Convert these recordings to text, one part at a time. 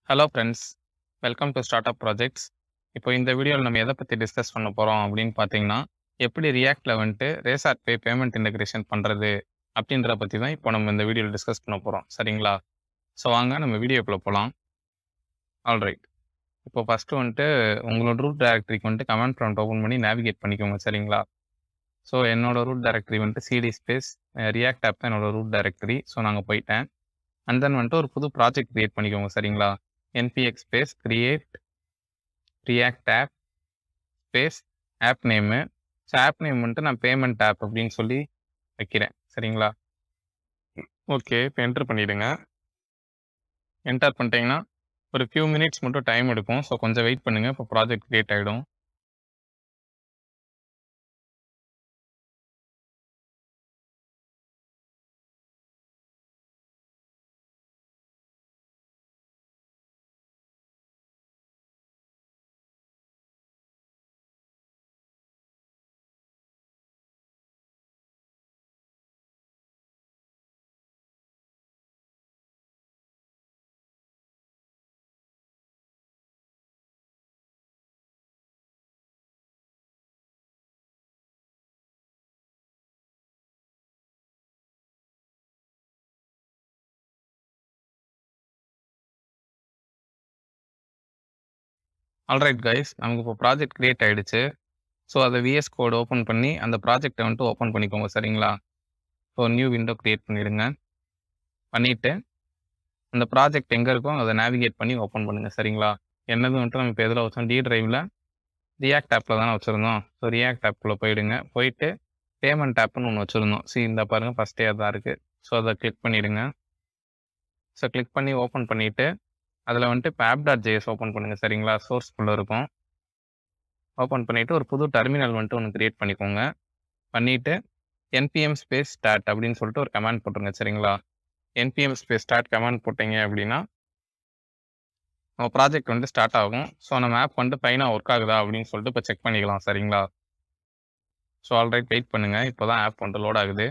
Hello friends welcome to start up projects இப்போ இந்த வீடியோவில் நம்ம எதை பற்றி டிஸ்கஸ் பண்ண போகிறோம் அப்படின்னு பார்த்தீங்கன்னா எப்படி ரியாக்டில் வந்துட்டு ரேசார்ட் பே பேமெண்ட் இன்டகிரேஷன் பண்ணுறது அப்படின்றத பற்றி தான் இப்போ நம்ம இந்த வீடியோவில் டிஸ்கஸ் பண்ண போகிறோம் சரிங்களா ஸோ வாங்க நம்ம வீடியோக்குள்ளே போகலாம் ஆல்ரைட் இப்போ ஃபஸ்ட்டு வந்துட்டு உங்களோட ரூட் டைரக்டரிக்கு வந்துட்டு கமெண்ட் ப்ராம்ப்ட் ஓப்பன் பண்ணி நேவிகேட் பண்ணிக்கோங்க சரிங்களா ஸோ என்னோட ரூட் டைரக்டரி வந்துட்டு சிடி ஸ்பேஸ் ரியாக்ட் ஆப் தான் என்னோட ரூட் டைரக்டரி ஸோ நாங்கள் போயிட்டேன் அண்ட் தென் வந்துட்டு ஒரு புது ப்ராஜெக்ட் க்ரியேட் பண்ணிக்கோங்க சரிங்களா npx space create react app space app name so app name வந்துட்டு நான் பேமெண்ட் ஆப் அப்படின்னு சொல்லி வைக்கிறேன் சரிங்களா ஓகே இப்போ என்டர் பண்ணிவிடுங்க என்டர் பண்ணிட்டீங்கன்னா ஒரு ஃபியூ மினிட்ஸ் மட்டும் டைம் எடுக்கும் ஸோ கொஞ்சம் வெயிட் பண்ணுங்கள் இப்போ ப்ராஜெக்ட் க்ரியேட் ஆகிடும் ஆல்ரைட் கைஸ் நமக்கு இப்போ ப்ராஜெக்ட் க்ரியேட் ஆகிடுச்சு ஸோ அதை விஎஸ் கோட் ஓப்பன் பண்ணி அந்த ப்ராஜெக்டை வந்துட்டு ஓப்பன் பண்ணிக்கோங்க சரிங்களா ஸோ நியூ விண்டோ க்ரியேட் பண்ணிவிடுங்க பண்ணிவிட்டு அந்த ப்ராஜெக்ட் எங்கே இருக்கோ அதை நேவிகேட் பண்ணி ஓப்பன் பண்ணுங்கள் சரிங்களா என்னது வந்துட்டு நம்ம இப்போ எதில் வச்சோம் டி ட்ரைவில் ரியாக்ட் ஆப்பில் தானே வச்சுருந்தோம் ஸோ ரியாக்ட் ஆப்பில் போயிடுங்க போயிட்டு பேமெண்ட் ஆப்னு ஒன்று வச்சுருந்தோம் சி இந்த பாருங்கள் ஃபஸ்ட்டே அதான் இருக்குது ஸோ அதை கிளிக் பண்ணிவிடுங்க ஸோ கிளிக் பண்ணி ஓப்பன் பண்ணிவிட்டு அதில் வந்துட்டு இப்போ ஆப் டாட் ஜேஎஸ் ஓப்பன் பண்ணுங்கள் சரிங்களா சோர்ஸ்குள்ளே இருக்கும் ஓப்பன் பண்ணிவிட்டு ஒரு புது டெர்மினல் வந்துட்டு ஒன்று க்ரியேட் பண்ணிக்கோங்க பண்ணிவிட்டு என்பிஎம் ஸ்பேஸ் ஸ்டார்ட் அப்படின்னு சொல்லிட்டு ஒரு கமெண்ட் போட்டுருங்க சரிங்களா என்பிஎம் ஸ்பேஸ் ஸ்டார்ட் கமெண்ட் போட்டிங்க அப்படின்னா நம்ம ப்ராஜெக்ட் வந்து ஸ்டார்ட் ஆகும் ஸோ நம்ம ஆப் வந்து ஃபைனாக ஒர்க் ஆகுதா அப்படின்னு சொல்லிட்டு இப்போ செக் பண்ணிக்கலாம் சரிங்களா ஸோ ஆல்ரைட் வெயிட் பண்ணுங்கள் இப்போ தான் ஆப் வந்து லோட் ஆகுது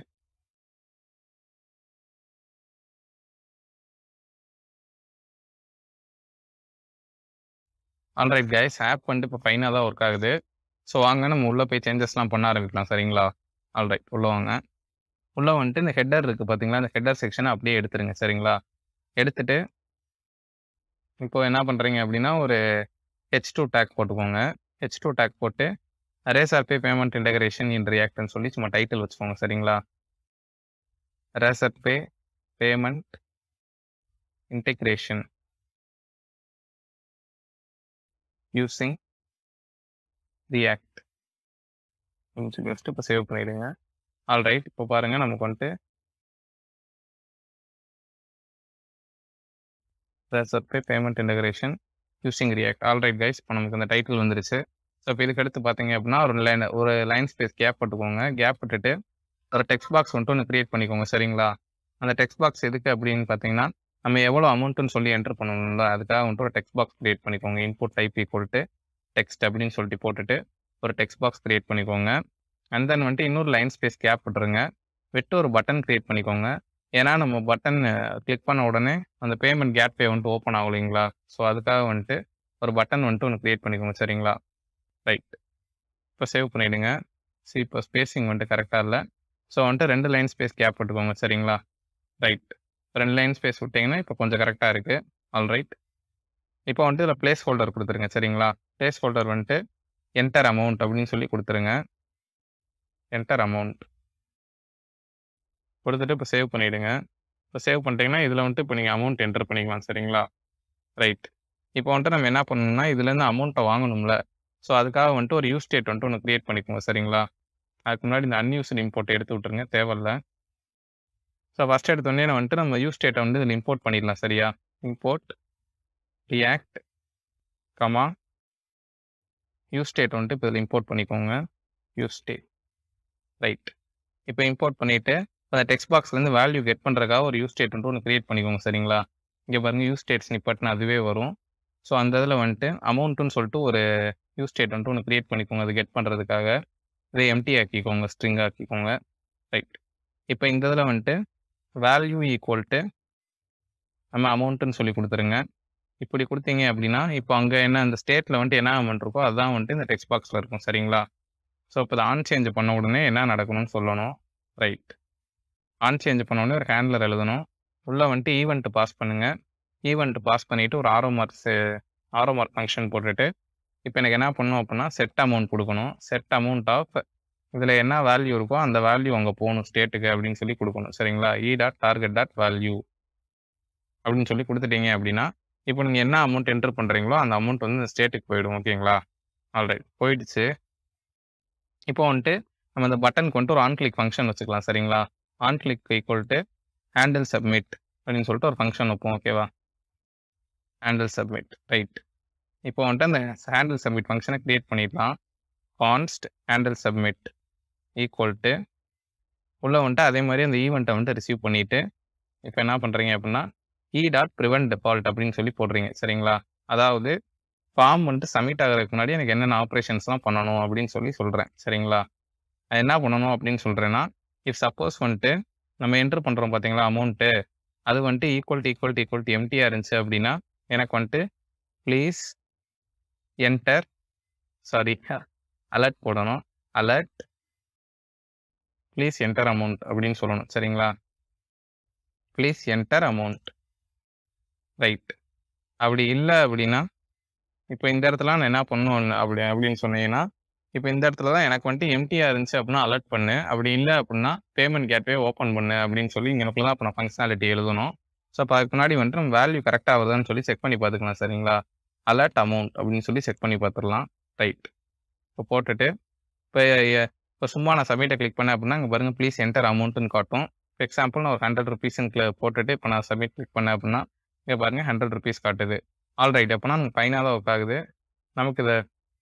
ஆல்ரைட் கைஸ் ஆப் வந்துட்டு இப்போ ஃபைனாக தான் ஒர்க் ஆகுது ஸோ வாங்க நம்ம உள்ளே போய் சேஞ்சஸ்லாம் பண்ண ஆரம்பிக்கலாம் சரிங்களா ஆல்ரைட் உள்ளே வாங்க உள்ளே வந்துட்டு இந்த ஹெட்டர் இருக்குது பார்த்தீங்களா இந்த ஹெட்டர் செக்ஷனை அப்படியே எடுத்துருங்க சரிங்களா எடுத்துட்டு இப்போ என்ன பண்ணுறீங்க அப்படின்னா ஒரு ஹெச் டூ டேக் போட்டுக்கோங்க ஹெச் டூ டேக் போட்டு Razorpay payment integration in ரியாக்ட்னு சொல்லி சும்மா டைட்டில் வச்சுக்கோங்க சரிங்களா Razorpay payment integration using react just இப்போ சேவ் பண்ணிவிடுங்க ஆல்ரைட் இப்போ பாருங்கள் நமக்கு வந்துட்டு Razorpay payment integration using react alright guys இப்போ நமக்கு அந்த டைட்டில் வந்துருச்சு ஸோ இப்போ இதுக்கு அடுத்து பார்த்தீங்க அப்படின்னா ஒரு லைன் ஒரு லைன் ஸ்பேஸ் கேப் போட்டுக்கோங்க கேப் விட்டுட்டு ஒரு டெக்ஸ்ட் பாக்ஸ் வந்துட்டு ஒன்று க்ரியேட் பண்ணிக்கோங்க சரிங்களா அந்த டெக்ஸ்ட் பாக்ஸ் எதுக்கு அப்படின்னு பார்த்தீங்கன்னா நம்ம எவ்வளோ அமௌண்ட்டுன்னு சொல்லி என்டர் பண்ணணும்ல அதுக்காக வந்துட்டு ஒரு டெக்ஸ்ட் பாக்ஸ் க்ரியேட் பண்ணிக்கோங்க இன்புட் டைப் ஈக்குவல்ட்டு டெக்ஸ்ட் அப்படின்னு சொல்லிட்டு போட்டுட்டு ஒரு டெக்ஸ்ட் பாக்ஸ் க்ரியேட் பண்ணிக்கோங்க அண்ட் தென் வந்துட்டு இன்னொரு லைன் ஸ்பேஸ் கேப் விட்டுருங்க விட்டு ஒரு பட்டன் க்ரியேட் பண்ணிக்கோங்க ஏன்னா நம்ம பட்டன் கிளிக் பண்ண உடனே அந்த பேமெண்ட் கேட் பே வந்துட்டு ஓப்பன் ஆகும் இல்லைங்களா ஸோ அதுக்காக வந்துட்டு ஒரு பட்டன் வந்துட்டு ஒன்று க்ரியேட் பண்ணிக்கோங்க சரிங்களா ரைட் இப்போ சேவ் பண்ணிவிடுங்க ஸோ இப்போ ஸ்பேஸிங் வந்துட்டு கரெக்டாக இல்லை ஸோ வந்துட்டு ரெண்டு லைன் ஸ்பேஸ் கேப் விட்டுக்கோங்க சரிங்களா ரைட் ரெண்டு லைன் ஸ்பேஸ் விட்டிங்கன்னா இப்போ கொஞ்சம் கரெக்டாக இருக்குது ஆல் ரைட் இப்போ வந்துட்டு இதில் பிளேஸ் ஹோல்டர் கொடுத்துருங்க சரிங்களா பிளேஸ் ஹோல்டர் வந்துட்டு என்டர் அமௌண்ட் அப்படின்னு சொல்லி கொடுத்துருங்க என்டர் அமௌண்ட் கொடுத்துட்டு இப்போ சேவ் பண்ணிவிடுங்க இப்போ சேவ் பண்ணிட்டீங்கன்னா இதில் வந்துட்டு இப்போ நீங்கள் அமௌண்ட் என்டர் பண்ணிக்கலாம் சரிங்களா ரைட் இப்போ வந்துட்டு நம்ம என்ன பண்ணணும்னா இதுலேருந்து அமௌண்ட்டை வாங்கணும்ல ஸோ அதுக்காக வந்துட்டு ஒரு யூஸ் ஸ்டேட் வந்துட்டு ஒன்று க்ரியேட் பண்ணிக்கோங்க சரிங்களா அதுக்கு முன்னாடி இந்த அன்யூஸ்டு இம்போர்ட் எடுத்து விட்ருங்க தேவையில்ல ஸோ ஃபஸ்ட் எடுத்தோடனே நான் வந்துட்டு நம்ம யூஸ் ஸ்டேட்டை வந்து இதில் இம்போர்ட் பண்ணிடலாம் சரியா import react comma use state வந்துட்டு இப்போ இதில் இம்போர்ட் பண்ணிக்கோங்க யூஸ் ஸ்டேட் ரைட் இப்போ இம்போர்ட் பண்ணிவிட்டு அந்த டெக்ஸ்ட் பாக்ஸ்லேருந்து வேல்யூ கெட் பண்ணுறதுக்காக ஒரு யூஸ் ஸ்டேட் வந்துட்டு ஒன்று க்ரியேட் பண்ணிக்கோங்க சரிங்களா இங்கே பாருங்கள் யூஸ் ஸ்டேட்ஸ் நிப்பட்னு அதுவே வரும் ஸோ அந்த இதில் வந்துட்டு அமௌண்ட்டுன்னு சொல்லிட்டு ஒரு யூஸ் ஸ்டேட் வந்துட்டு ஒன்று க்ரியேட் பண்ணிக்கோங்க அது கெட் பண்ணுறதுக்காக இதை எம்டி ஆக்கிக்கோங்க ஸ்ட்ரிங் ஆக்கிக்கோங்க ரைட் இப்போ இந்த இதில் வந்துட்டு வேல்யூ ஈக்குவல் டு நம்ம அமௌண்ட்டுன்னு சொல்லி கொடுத்துருங்க இப்படி குடுத்தீங்க அப்படின்னா, இப்போ அங்க என்ன அந்த ஸ்டேட்ல வந்துட்டு என்ன அமௌண்ட் இருக்கோ, அதான் வந்துட்டு இந்த டெக்ஸ்ட் பாக்ஸ்ல இருக்கும். சரிங்களா? ஸோ, இப்போ இத ஆன் சேஞ்ச் பண்ண உடனே என்ன நடக்கணும்னு சொல்லணும். ரைட். ஆன் சேஞ்ச் பண்ண உடனே ஒரு ஹேண்ட்லர் எழுதணும். உள்ள வந்துட்டு ஈவென்ட் பாஸ் பண்ணுங்க. ஈவென்ட் பாஸ் பண்ணிட்டு ஒரு arrow marks arrow mark function போட்டுட்டு, இப்போ எனக்கு என்ன பண்ணணும் அப்படின்னா, செட் அமௌண்ட் குடுக்கணும். செட் அமௌண்ட் ஆஃப் இதுல என்ன வேல்யூ இருக்கோ, அந்த வேல்யூ அங்க போணும் ஸ்டேட்டுக்கு அப்படின்னு சொல்லி குடுக்கணும். சரிங்களா? E dot target dot value அப்படின்னு சொல்லி குடுத்துட்டீங்க அப்படின்னா, இப்போ நீங்க என்ன அமௌண்ட் என்டர் பண்றீங்களோ, அந்த அமௌண்ட் வந்து இந்த ஸ்டேட்டுக்கு போயிடும். ஓகேங்களா? ஆல்ரைட். போயிடுச்சு. இப்போ வந்துட்டு நம்ம இந்த பட்டனுக்கு வந்துட்டு ஒரு ஆன் கிளிக் ஃபங்ஷன் வச்சுக்கலாம். சரிங்களா? On click equal to handle submit அப்படின்னு சொல்லிட்டு ஒரு ஃபங்ஷன் வைப்போம். ஓகேவா? Handle submit. ரைட். இப்போ வந்துட்டு அந்த ஹேண்டில் சப்மிட் ஃபங்ஷன கிரியேட் பண்ணிடலாம். Const handle submit equal to உள்ள வந்துட்டு அதே மாரி அந்த ஈவென்ட்ட வந்துட்டு ரிசீவ் பண்ணிட்டு, இப்போ என்ன பண்றீங்க அப்படின்னா, இ டாட் பிரிவென்ட் டிஃபால்ட் அப்படின்னு சொல்லி போடுறீங்க. சரிங்களா? அதாவது ஃபார்ம் வந்துட்டு சப்மிட் ஆகுறதுக்கு முன்னாடி எனக்கு என்னென்ன ஆப்பரேஷன்ஸ்லாம் பண்ணணும் அப்படின்னு சொல்லி சொல்றேன். சரிங்களா? அது என்ன பண்ணணும் அப்படின்னு சொல்றேன்னா, இஃப் சப்போஸ் வந்துட்டு நம்ம என்டர் பண்றோம் பார்த்தீங்களா அமௌண்ட்டு, அது வந்துட்டு equal to equal to equal to எம்ப்டியா இருந்துச்சு அப்படின்னா, எனக்கு வந்துட்டு ப்ளீஸ் என்டர் சாரி அலர்ட் போடணும். அலர்ட் ப்ளீஸ் என்டர் அமௌண்ட் அப்படின்னு சொல்லணும். சரிங்களா? Please enter amount. ரைட். அப்படி இல்ல அப்படின்னா, இப்போ இந்த இடத்துல நான் என்ன பண்ணணும் அப்படி அப்படின்னு சொன்னீங்கன்னா, இப்போ இந்த இடத்துல தான் எனக்கு வந்துட்டு எம்ப்டியா இருந்துச்சு அப்படின்னா அலர்ட் பண்ணு. அப்படி இல்ல அப்படின்னா, பேமெண்ட் கேட்வே ஓப்பன் பண்ணு அப்படின்னு சொல்லி இங்கனக்குள்ள தான் அப்ப நான் ஃபங்ஷனாலிட்டி எழுதணும். ஸோ, அப்ப அதுக்கு முன்னாடி வந்துட்டு நம்ம வேல்யூ கரெக்ட்டா வருதான்னு சொல்லி செக் பண்ணி பார்த்துக்கலாம். சரிங்களா? அலர்ட் அமௌண்ட் அப்படின்னு சொல்லி செக் பண்ணி பார்த்துரலாம். ரைட். இப்போ போட்டுட்டு, இப்போ எ இப்போ சும்மா நான் சப்மிட்ட கிளிக் பண்ணேன் அப்படின்னா, இங்க பாருங்க ப்ளீஸ் என்டர் அமௌண்ட்ன்னு காட்டும். ஃபார் எக்ஸாம்பிள் நான் ஒரு ₹100 க்ள போட்டுட்டு இப்போ நான் சப்மிட் கிளிக் பண்ணேன் அப்படின்னா, இங்க பாருங்க ₹100 காட்டுது. ஆல்ரைட். அப்பன்னா நமக்கு ஃபைனா தான் ஒர்க் ஆகுது. நமக்கு இத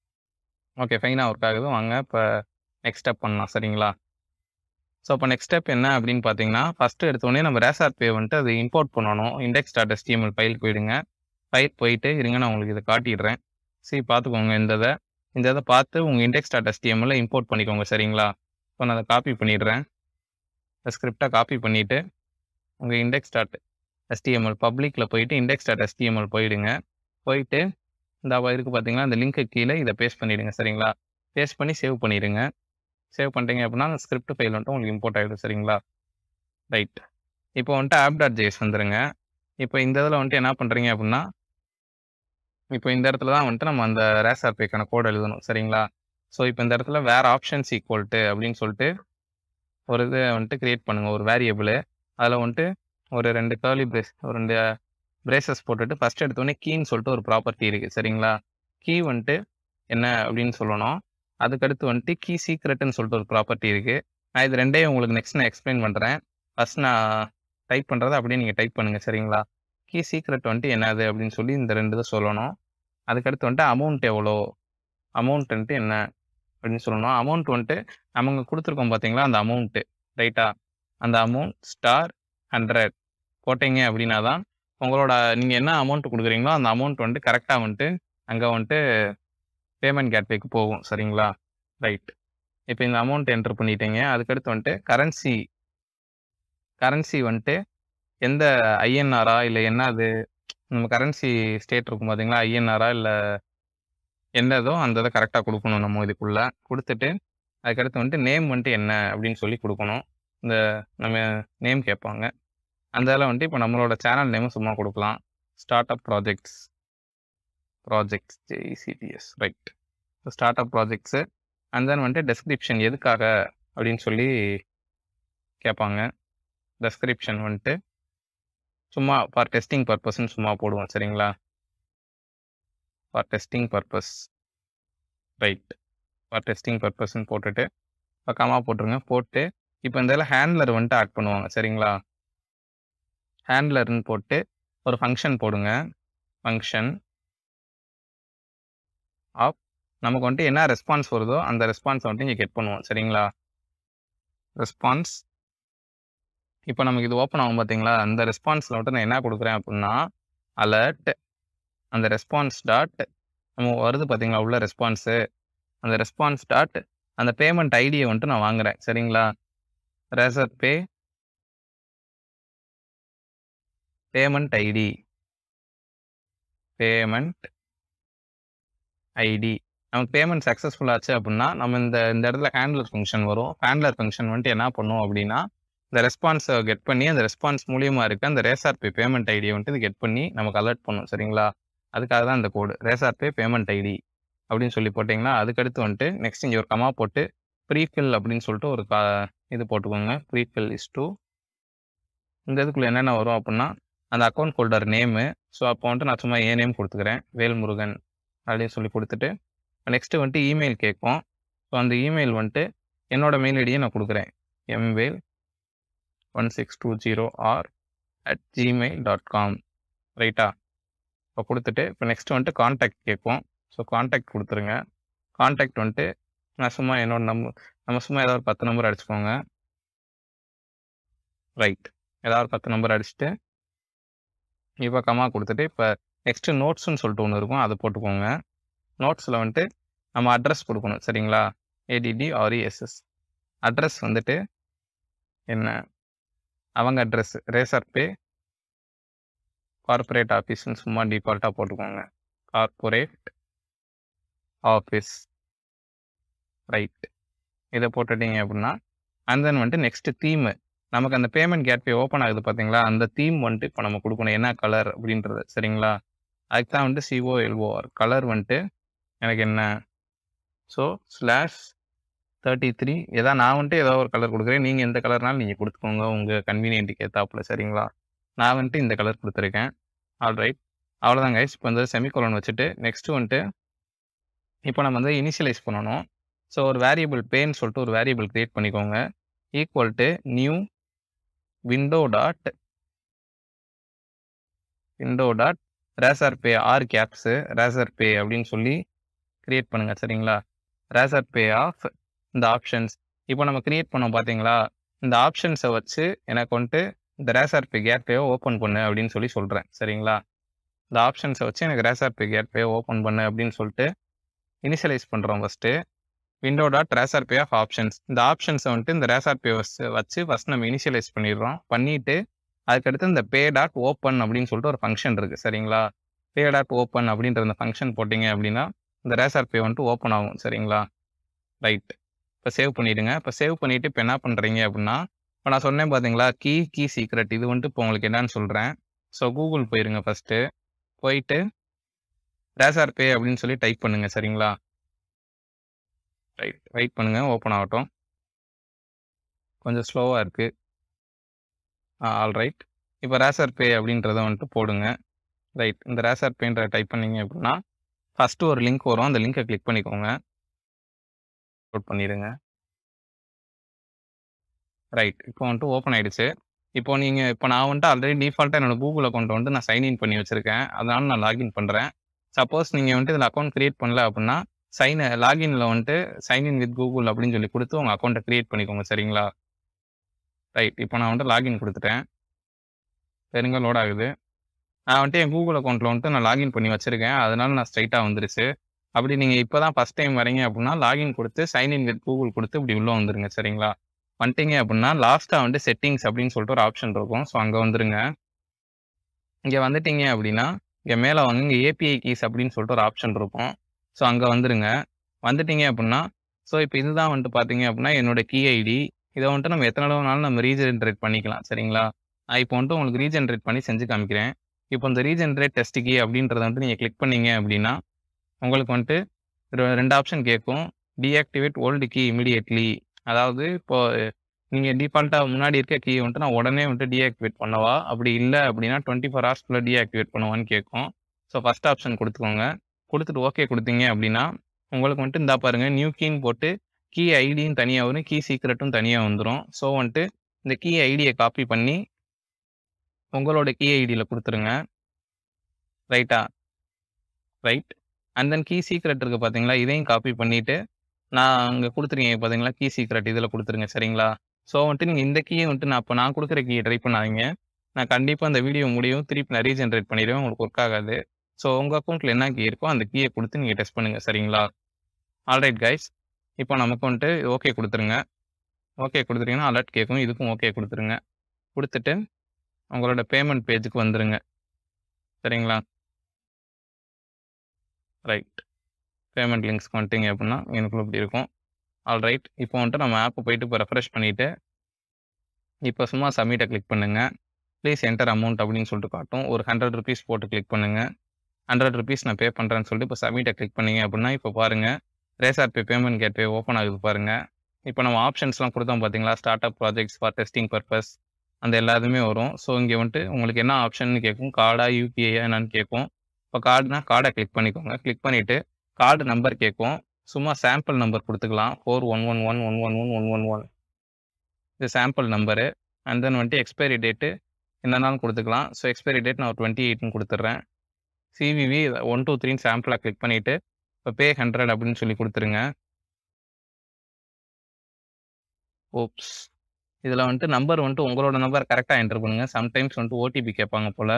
ஓகே ஃபைனா ஒர்க் ஆகுது. வாங்க இப்ப நெக்ஸ்ட் ஸ்டெப் பண்ணலாம். சரிங்களா? ஸோ, அப்ப நெக்ஸ்ட் ஸ்டெப் என்ன அப்படின்னு பார்த்தீங்கன்னா, ஃபர்ஸ்ட் எடுத்தோனே நம்ம ரேசார் பே வந்துட்டு அது இம்போர்ட் பண்ணணும். இண்டெக்ஸ் டாட் எச்டிஎம்எல் ஃபைல் போயிடுங்க. ஃபைல் போயிட்டு இருங்க நான் உங்களுக்கு இத காட்டிடுறேன். சி பார்த்துக்கோங்க இந்த இத. இந்த இத பார்த்து உங்க இண்டெக்ஸ் டாட் எச்டிஎம்எல்ல இம்போர்ட் பண்ணிக்கோங்க. சரிங்களா? இப்போ நான் அத காப்பி பண்ணிடுறேன். இந்த ஸ்கிரிப்ட்ட காப்பி பண்ணிட்டு, உங்க இண்டெக்ஸ் டாட் எச்டிஎம்எல் பப்ளிக்ல போயிட்டு இண்டெக்ஸ் டாட் எச்டிஎம்எல் போயிடுங்க. போயிட்டு இந்த இருக்கு பார்த்தீங்களா, அந்த லிங்க்கு கீழ இத பேஸ்ட் பண்ணிடுங்க. சரிங்களா? பேஸ்ட் பண்ணி சேவ் பண்ணிடுங்க. சேவ் பண்ணிட்டீங்க அப்படின்னா, அந்த ஸ்கிரிப்ட் ஃபைல் வந்துட்டு உங்களுக்கு இம்போர்ட் ஆயிடும். சரிங்களா? ரைட். இப்போ வந்துட்டு ஆப் டாட் ஜேஎஸ் வந்துருங்க. இப்போ இந்த இதில வந்துட்டு என்ன பண்றீங்க அப்படின்னா இப்போ இந்த இடத்துல தான் வந்துட்டு நம்ம அந்த ரேசார் பேக்கான கோட் எழுதணும். சரிங்களா? ஸோ, இப்போ இந்த இடத்துல வேர் ஆப்ஷன்ஸ் ஈக்குவல் டூ அப்படின்னு சொல்லிட்டு ஒரு இத வந்துட்டு கிரியேட் பண்ணுங்க. ஒரு வேரியபிளு. அதில வந்துட்டு ஒரு 2 கர்லி பிரேஸ் ஒரு 2 பிரேசஸ் போட்டுட்டு ஃபர்ஸ்ட் எடுத்தோனே கீன்னு சொல்லிட்டு ஒரு ப்ராப்பர்ட்டி இருக்கு. சரிங்களா? கீ வந்துட்டு என்ன அப்படின்னு சொல்லணும். அதுக்கடுத்து வந்துட்டு கீ சீக்ரெட்ன்னு சொல்லிட்டு ஒரு ப்ராப்பர்ட்டி இருக்கு. நான் இது 2யும் உங்களுக்கு நெக்ஸ்ட் நான் எக்ஸ்பிளைன் பண்றேன். ஃபர்ஸ்ட் நான் டைப் பண்றத அப்படியே நீங்க டைப் பண்ணுங்க. சரிங்களா? கீ சீக்ரெட் வந்துட்டு என்னது அப்படின்னு சொல்லி இந்த 2 இத சொல்லணும். அதுக்கடுத்து வந்துட்டு அமௌண்ட் எவ்வளோ? அமௌண்ட் வந்துட்டு என்ன? அப்படின்னு சொல்லணும். அமௌண்ட் வந்துட்டு நம்ம இங்க குடுத்துருக்கோம் பார்த்தீங்களா, அந்த அமௌண்ட்டு. ரைட்டா? அந்த அமௌண்ட் ஸ்டார் 100 போட்டீங்க அப்படின்னா தான், உங்களோட நீங்க என்ன அமௌண்ட் குடுக்குறீங்களோ, அந்த அமௌண்ட் வந்துட்டு கரெக்ட்டா வந்துட்டு அங்க வந்துட்டு பேமெண்ட் கேட்வேக்கு போகும். சரிங்களா? ரைட். இப்போ இந்த அமௌண்ட் என்டர் பண்ணிட்டீங்க. அதுக்கடுத்து வந்துட்டு கரன்சி கரன்சி வந்துட்டு எந்த ஐஎன்ஆரா இல்ல என்னது நம்ம கரன்சி ஸ்டேட் இருக்கும் பார்த்தீங்களா, ஐஎன்ஆரா இல்ல என்னதோ அந்த இத கரெக்ட்டா குடுக்கணும் நம்ம இதுக்குள்ள. குடுத்துட்டு அதுக்கடுத்து வந்துட்டு நேம் வந்துட்டு என்ன அப்படின்னு சொல்லி குடுக்கணும். இந்த நம்ம நேம் கேட்பாங்க. அந்த இதில வந்துட்டு இப்போ நம்மளோட சேனல் நேம சும்மா குடுக்கலாம். ஸ்டார்ட் அப் ப்ராஜெக்ட்ஸ் ப்ராஜெக்ட்ஸ் ஜேஇசிடிஎஸ் right. Start up projects and then வந்துட்டு டிஸ்கிரிப்ஷன் எதுக்காக அப்படின்னு சொல்லி கேட்பாங்க. டிஸ்கிரிப்ஷன் வந்துட்டு சும்மா ஃபார் டெஸ்டிங் பர்ப்பஸ்ன்னு சும்மா போடுவோம். சரிங்களா? For testing purpose. Right. For testing பர்ப்பஸ்ன்னு போட்டுட்டு, இப்போ கமா போட்டுருங்க. போட்டு இப்போ இந்த இதில ஹேண்ட்லர் வந்துட்டு ஆட் பண்ணுவாங்க. சரிங்களா? ஹேண்ட்லர்ன்னு போட்டு ஒரு ஃபங்ஷன் போடுங்க. ஃபங்ஷன் ஆப் நமக்கு வந்துட்டு என்ன ரெஸ்பான்ஸ் வருதோ, அந்த ரெஸ்பான்ஸ வந்துட்டு இங்க கெட் பண்ணுவோம். சரிங்களா? ரெஸ்பான்ஸ் இப்போ நமக்கு இது ஓப்பன் ஆகும் பார்த்தீங்களா, அந்த ரெஸ்பான்ஸ்ல வந்துட்டு நான் என்ன குடுக்குறேன் அப்படின்னா, அலர்ட் அந்த ரெஸ்பான்ஸ் டாட் நம்ம வருது பார்த்தீங்களா, உள்ள ரெஸ்பான்ஸு. அந்த ரெஸ்பான்ஸ் டாட் அந்த பேமெண்ட் ஐடிய வந்துட்டு நான் வாங்குறேன். சரிங்களா? Razorpay payment ID. Payment ID நமக்கு பேமெண்ட் சக்ஸஸ்ஃபுல் ஆச்சு அப்படின்னா நம்ம இந்த இந்த இடத்துல ஹேண்ட்லர் ஃபங்க்ஷன் வரும் ஹேண்ட்லர் ஃபங்க்ஷன் வந்துட்டு என்ன பண்ணும் அப்படின்னா இந்த ரெஸ்பான்ஸை கெட் பண்ணி அந்த ரெஸ்பான்ஸ் மூலியமாக இருக்க அந்த ரேசார் பே பேமெண்ட் ஐடியை வந்துட்டு இது கெட் பண்ணி நமக்கு அலர்ட் பண்ணும் சரிங்களா அதுக்காக தான் இந்த கோடு ரேசார் பே பேமெண்ட் ஐடி அப்படின்னு சொல்லி போட்டிங்கன்னா அதுக்கடுத்து வந்துட்டு நெக்ஸ்ட் இங்கே ஒரு கமா போட்டு ப்ரீஃபில் அப்படின்னு சொல்லிட்டு ஒரு கா இது போட்டுக்கோங்க ப்ரீஃபில் இஸ் டூ இந்த இதுக்குள்ளே என்னென்ன வரும் அப்படின்னா அந்த அக்கௌண்ட் ஹோல்டர் நேமு ஸோ அப்போ வந்துட்டு நான் சும்மா ஏ நேம் கொடுத்துக்கிறேன் வேல்முருகன் அப்படின்னு சொல்லி கொடுத்துட்டு நெக்ஸ்ட்டு வந்துட்டு இமெயில் கேட்கும் ஸோ அந்த இமெயில் வந்துட்டு என்னோட மெயில் ஐடியை நான் கொடுக்குறேன் எம்வேல் one six two zero R at Gmail dot com ரைட்டா இப்போ கொடுத்துட்டு இப்போ நெக்ஸ்ட் வந்துட்டு காண்டாக்ட் கேட்கும் ஸோ காண்டாக்ட் கொடுத்துருங்க காண்டாக்ட் வந்துட்டு நான் சும்மா என்னோட நம்பர் நம்ம சும்மா ஏதாவது ஒரு பத்து நம்பர் அடிச்சுக்கோங்க ரைட் ஏதாவது ஒரு பத்து நம்பர் அடிச்சுட்டு இப்போ கமா கொடுத்துட்டு இப்போ நெக்ஸ்ட்டு நோட்ஸ்னு சொல்லிட்டு ஒன்று இருக்கும் அதை போட்டுக்கோங்க நோட்ஸில் வந்துட்டு நம்ம அட்ரஸ் கொடுக்கணும் சரிங்களா ஏடிடி ஆர்இஎஸ்எஸ் அட்ரஸ் வந்துட்டு என்ன அவங்க அட்ரஸ் ரேசர் பே கார்ப்பரேட் ஆஃபீஸ்னு சும்மா டிஃபால்ட்டாக போட்டுக்கோங்க கார்ப்பரேட் ஆஃபீஸ் ரைட் இதை போட்டுட்டீங்க அப்படின்னா அண்ட் தென் வந்துட்டு நெக்ஸ்ட்டு தீமு நமக்கு அந்த பேமெண்ட் கேட்வே ஓப்பன் ஆகுது பார்த்தீங்களா அந்த தீம் வந்துட்டு இப்போ நம்ம கொடுக்கணும் என்ன கலர் அப்படின்றது சரிங்களா அதுக்கு தான் வந்துட்டு சிஓ எல்ஓஆர் கலர் வந்துட்டு எனக்கு என்ன ஸோ ஸ்லாஷ் தேர்ட்டி த்ரீ ஏதா நான் வந்துட்டு ஏதோ ஒரு கலர் கொடுக்குறேன் நீங்கள் எந்த கலர்னாலும் நீங்கள் கொடுத்துக்கோங்க உங்கள் கன்வீனியன்ட்டுக்கு ஏற்றாப்புல சரிங்களா நான் வந்துட்டு இந்த கலர் கொடுத்துருக்கேன் ஆல் ரைட் அவ்வளோதான் கைஸ் இப்போ வந்து செமிகோலன் வச்சுட்டு நெக்ஸ்ட்டு வந்துட்டு இப்போ நம்ம வந்து இனிஷியலைஸ் பண்ணணும் ஸோ ஒரு வேரியபிள் பேன்னு சொல்லிட்டு ஒரு வேரியபிள் க்ரியேட் பண்ணிக்கோங்க equal to new window dot window dot Razorpay R caps Razorpay அப்படின்னு சொல்லி க்ரியேட் பண்ணுங்கள் சரிங்களா ரேசர் பே ஆஃப் இந்த ஆப்ஷன்ஸ் இப்போ நம்ம க்ரியேட் பண்ணோம் பார்த்தீங்களா இந்த ஆப்ஷன்ஸை வச்சு எனக்கு வந்துட்டு இந்த ரேசர் பே கேட்வேயை ஓப்பன் பண்ணு அப்படின்னு சொல்லி சொல்கிறேன் சரிங்களா இந்த ஆப்ஷன்ஸை வச்சு எனக்கு ரேசர் பே கேட்வே ஓப்பன் பண்ணு அப்படின்னு சொல்லிட்டு இனிஷியலைஸ் பண்ணுறோம் first window dot Razorpay of options இந்த ஆப்ஷன்ஸை வந்துட்டு இந்த ரேசர் பே வச்சு ஃபஸ்ட் நம்ம இனிஷியலைஸ் பண்ணிடுறோம் பண்ணிவிட்டு அதுக்கடுத்து இந்த பே டாட் ஓப்பன் அப்படின்னு சொல்லிட்டு ஒரு ஃபங்க்ஷன் இருக்குது சரிங்களா பே டாட் ஓப்பன் அப்படின்ற அந்த ஃபங்க்ஷன் போட்டிங்க அப்படின்னா இந்த ரேசர் பே வந்துட்டு ஓப்பன் ஆகும் சரிங்களா ரைட் இப்போ சேவ் பண்ணிவிடுங்க இப்போ சேவ் பண்ணிவிட்டு இப்போ என்ன பண்ணுறீங்க அப்படின்னா இப்போ நான் சொன்னேன் பார்த்தீங்களா கீ கீ சீக்ரெட் இது வந்துட்டு இப்போ உங்களுக்கு என்னன்னு சொல்கிறேன் ஸோ கூகுள் போயிருங்க ஃபஸ்ட்டு போயிட்டு ரேசார் பே அப்படின்னு சொல்லி டைப் பண்ணுங்க சரிங்களா ரைட் வெயிட் பண்ணுங்க ஓப்பன் ஆகட்டும் கொஞ்சம் ஸ்லோவாக இருக்குது ஆல் ரைட் இப்போ ரேசர் பே அப்படின்றத வந்துட்டு போடுங்க ரைட் இந்த ரேசர் பேன்ற டைப் பண்ணீங்க அப்படின்னா ஃபஸ்ட்டு ஒரு லிங்க் வரும் அந்த லிங்கை கிளிக் பண்ணிக்கோங்க அப்லோட் பண்ணிடுங்க ரைட் இப்போ வந்துட்டு ஓப்பன் ஆயிடுச்சு இப்போ நீங்கள் இப்போ நான் வந்துட்டு ஆல்ரெடி டிஃபால்ட்டாக என்னோட கூகுள் அக்கௌண்ட் வந்துட்டு நான் சைன்இன் பண்ணி வச்சுருக்கேன் அதனால நான் லாகின் பண்ணுறேன் சப்போஸ் நீங்கள் வந்துட்டு இதில் அக்கௌண்ட் க்ரியேட் பண்ணல அப்படின்னா சைன் லாகின்ல வந்துட்டு சைன்இன் வித் கூகுள் அப்படின்னு சொல்லி கொடுத்து உங்கள் அக்கௌண்ட்டை க்ரியேட் பண்ணிக்கோங்க சரிங்களா ரைட் இப்போ நான் வந்துட்டு லாகின் கொடுத்துட்டேன் பெருங்க லோட் ஆகுது நான் வந்துட்டு என் கூகுள் அக்கௌண்ட்டில் வந்துட்டு நான் லாகின் பண்ணி வச்சுருக்கேன் அதனால நான் ஸ்ட்ரைட்டாக வந்துருச்சு அப்படி நீங்கள் இப்போ தான் ஃபஸ்ட் டைம் வரீங்க அப்படின்னா லாகின் கொடுத்து சைன்இன் வித் கூகுள் கொடுத்து இப்படி உள்ளே வந்துருங்க சரிங்களா வந்துட்டீங்க அப்படின்னா லாஸ்ட்டாக வந்து செட்டிங்ஸ் அப்படின்னு சொல்லிட்டு ஒரு ஆப்ஷன் இருக்கும் ஸோ அங்கே வந்துருங்க இங்கே வந்துட்டீங்க அப்படின்னா இங்கே மேலே வாங்க இங்கே ஏபிஐ கீஸ் அப்படின்னு சொல்லிட்டு ஒரு ஆப்ஷன் இருக்கும் ஸோ அங்கே வந்துருங்க வந்துட்டீங்க அப்படின்னா ஸோ இப்போ இதுதான் வந்துட்டு பார்த்தீங்க அப்படின்னா என்னோட கீ ஐடி இதை வந்துட்டு நம்ம எத்தனை தடவைனாலும் நம்ம ரீஜென்ரேட் பண்ணிக்கலாம் சரிங்களா நான் இப்போ வந்துட்டு உங்களுக்கு ரீஜென்ரேட் பண்ணி செஞ்சு காமிக்கிறேன் இப்போ இந்த ரீஜென்ரேட் டெஸ்ட் கீ அப்படின்றத வந்துட்டு நீங்கள் கிளிக் பண்ணீங்க அப்படின்னா உங்களுக்கு வந்துட்டு ரெ- ரெண்டு ஆப்ஷன் கேட்கும் டீஆக்டிவேட் ஓல்டு கீ இமிடியேட்லி அதாவது இப்போ நீங்கள் டிஃபால்ட்டாக முன்னாடி இருக்க கீ வந்துட்டு நான் உடனே வந்துட்டு டீஆக்டிவேட் பண்ணவா அப்படி இல்லை அப்படின்னா டுவெண்ட்டி ஃபோர் ஹவர்ஸ்க்குள்ளே டீஆக்டிவேட் பண்ணுவான்னு கேட்கும் ஸோ ஃபஸ்ட் ஆப்ஷன் கொடுத்துக்கோங்க கொடுத்துட்டு ஓகே கொடுத்தீங்க அப்படின்னா உங்களுக்கு வந்துட்டு இந்தா பாருங்க நியூ கீன்னு போட்டு கீ ஐடியும் தனியாக வரும் கீ சீக்ரெட்டும் தனியாக வந்துடும் ஸோ வந்துட்டு இந்த கீ ஐடியை காப்பி பண்ணி உங்களோட கீ ஐடியில் கொடுத்துருங்க ரைட்டா right and then key secret இருக்குது பார்த்தீங்களா இதையும் காப்பி பண்ணிவிட்டு நான் அங்கே கொடுத்துருக்கீங்க பார்த்தீங்களா கீ சீக்ரெட் இதில் கொடுத்துருங்க சரிங்களா ஸோ வந்துட்டு நீங்கள் இந்த கீயை வந்துட்டு நான் இப்போ நான் கொடுக்குற கீயை ட்ரை பண்ணாதீங்க நான் கண்டிப்பாக அந்த வீடியோ முடியும் திருப்பி நான் ரீஜென்ரேட் பண்ணிடுவேன் உங்களுக்கு ஒர்க் ஆகாது ஸோ உங்கள் அக்கௌண்ட்டில் என்ன கீ இருக்கோ அந்த கீயை கொடுத்து நீங்கள் டெஸ்ட் பண்ணுங்கள் சரிங்களா ஆல்ரைட் கைஸ் இப்போ நமக்கு வந்துட்டு ஓகே கொடுத்துருங்க ஓகே கொடுத்துட்டீங்கன்னா அலர்ட் கேட்கும் இதுக்கும் ஓகே கொடுத்துருங்க கொடுத்துட்டு உங்களோட பேமெண்ட் பேஜுக்கு வந்துருங்க சரிங்களா ரைட் பேமெண்ட் லிங்க்ஸ்க்கு வந்துட்டீங்க அப்படின்னா எனக்குள்ள இப்படி இருக்கும் ஆல் ரைட் இப்போ வந்துட்டு நம்ம ஆப்பை போயிட்டு இப்போ ரெஃப்ரெஷ் பண்ணிவிட்டு இப்போ சும்மா சப்மிட்டை கிளிக் பண்ணுங்கள் ப்ளீஸ் என்டர் அமௌண்ட் அப்படின்னு சொல்லிட்டு காட்டும் ஒரு ஹண்ட்ரட் ருபீஸ் போட்டு கிளிக் பண்ணுங்கள் ஹண்ட்ரட் ருபீஸ் நான் பே பண்ணுறேன்னு சொல்லிட்டு இப்போ சப்மிட்டை கிளிக் பண்ணீங்க அப்படின்னா இப்போ பாருங்கள் Razorpay payment gateway open ஆகுது பாருங்கள் இப்போ நம்ம ஆப்ஷன்ஸ்லாம் கொடுத்தோம் பார்த்தீங்களா start up projects for testing purpose அந்த எல்லாத்துமே வரும் ஸோ இங்கே வந்துட்டு உங்களுக்கு என்ன ஆப்ஷன் கேட்கும் கார்டா யூபிஐயா என்னன்னு கேட்கும் இப்போ கார்டுனா கார்டை கிளிக் பண்ணிக்கோங்க கிளிக் பண்ணிவிட்டு கார்டு நம்பர் கேட்கும் சும்மா சாம்பிள் நம்பர் கொடுத்துக்கலாம் four one one one one one one one one one இது சாம்பிள் நம்பரு அண்ட் தென் வந்துட்டு எக்ஸ்பைரி டேட்டு என்னன்னாலும் கொடுத்துக்கலாம் ஸோ எக்ஸ்பைரி டேட் நான் டுவெண்ட்டி எயிட்னு கொடுத்துட்றேன் சிவிவி ஒன் டூ த்ரீன்னு சாம்பிளாக கிளிக் பண்ணிவிட்டு இப்போ பே ஹண்ட்ரட் அப்படின்னு சொல்லி கொடுத்துருங்க ஓப்ஸ் இதில் வந்துட்டு நம்பர் வந்துட்டு உங்களோட நம்பர் கரெக்டாக என்டர் பண்ணுங்கள் சம்டைம்ஸ் வந்துட்டு ஓடிபி கேட்பாங்க போல்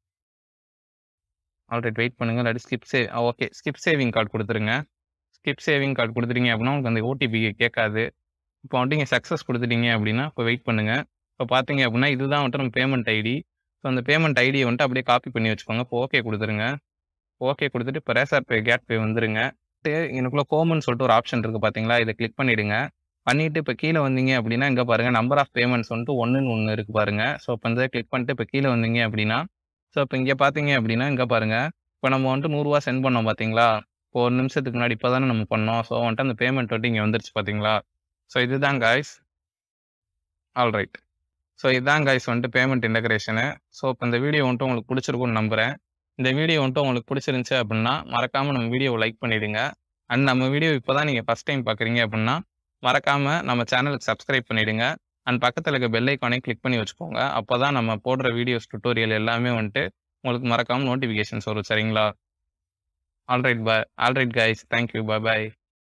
ஆல்ரெடி வெயிட் பண்ணுங்கள் இல்லாட்டி skip save okay skip saving card கொடுத்துருங்க ஸ்கிப் சேவிங் கார்டு கொடுத்துட்டீங்க அப்படின்னா உங்களுக்கு அந்த ஓடிபி கேட்காது இப்போ வந்துட்டு நீங்கள் சக்ஸஸ் கொடுத்துட்டீங்க அப்படின்னா இப்போ வெயிட் பண்ணுங்கள் இப்போ பார்த்தீங்க அப்படின்னா இதுதான் வந்துட்டு நம்ம பேமெண்ட் ஐடி ஸோ அந்த பேமெண்ட் ஐடியை வந்துட்டு அப்படியே காப்பி பண்ணி வச்சுக்கோங்க இப்போ ஓகே கொடுத்துருங்க ஓகே கொடுத்துட்டு இப்போ ரேசார் பே கேட் பே வந்துருங்க எனக்குள்ள கோமன் சொல்லிட்டு ஒரு ஆப்ஷன் இருக்குது பார்த்தீங்களா இதை கிளிக் பண்ணிவிடுங்க பண்ணிவிட்டு இப்போ கீழே வந்தீங்க அப்படின்னா இங்கே பாருங்கள் நம்பர் ஆஃப் பேமெண்ட்ஸ் வந்துட்டு ஒன்றுன்னு ஒன்று இருக்குது பாருங்கள் ஸோ இப்போ இந்த கிளிக் பண்ணிட்டு இப்போ கீழே வந்தீங்க அப்படின்னா ஸோ இப்போ இங்கே பார்த்தீங்க அப்படின்னா இங்கே பாருங்கள் இப்போ நம்ம வந்துட்டு நூறுரூவா சென்ட் பண்ணோம் பார்த்தீங்களா இப்போ ஒரு நிமிஷத்துக்கு முன்னாடி இப்போ தானே நம்ம பண்ணோம் ஸோ வந்துட்டு அந்த பேமெண்ட் வந்துட்டு இங்கே வந்துருச்சு பார்த்தீங்களா ஸோ இதுதான் காய்ஸ் ஆல் ரைட் ஸோ இதுதான் காய்ஸ் வந்துட்டு பேமெண்ட் இன்டகிரேஷனு ஸோ இப்போ இந்த வீடியோ வந்துட்டு உங்களுக்கு பிடிச்சிருக்கும்னு நம்புகிறேன் இந்த வீடியோ வந்துட்டு உங்களுக்கு பிடிச்சிருந்துச்சு அப்படின்னா மறக்காமல் நம்ம வீடியோவை லைக் பண்ணிவிடுங்க அண்ட் நம்ம வீடியோ இப்போ தான் நீங்கள் ஃபஸ்ட் டைம் பார்க்குறீங்க அப்படின்னா மறக்காமல் நம்ம சேனலுக்கு சப்ஸ்கிரைப் பண்ணிவிடுங்க அண்ட் பக்கத்தில் இருக்க பெல் ஐக்கானே கிளிக் பண்ணி வச்சுக்கோங்க அப்போ தான் நம்ம போடுற வீடியோஸ் டுட்டோரியல் எல்லாமே வந்துட்டு உங்களுக்கு மறக்காமல் நோட்டிஃபிகேஷன்ஸ் வரும் சரிங்களா alright bye alright guys thank you bye பாய்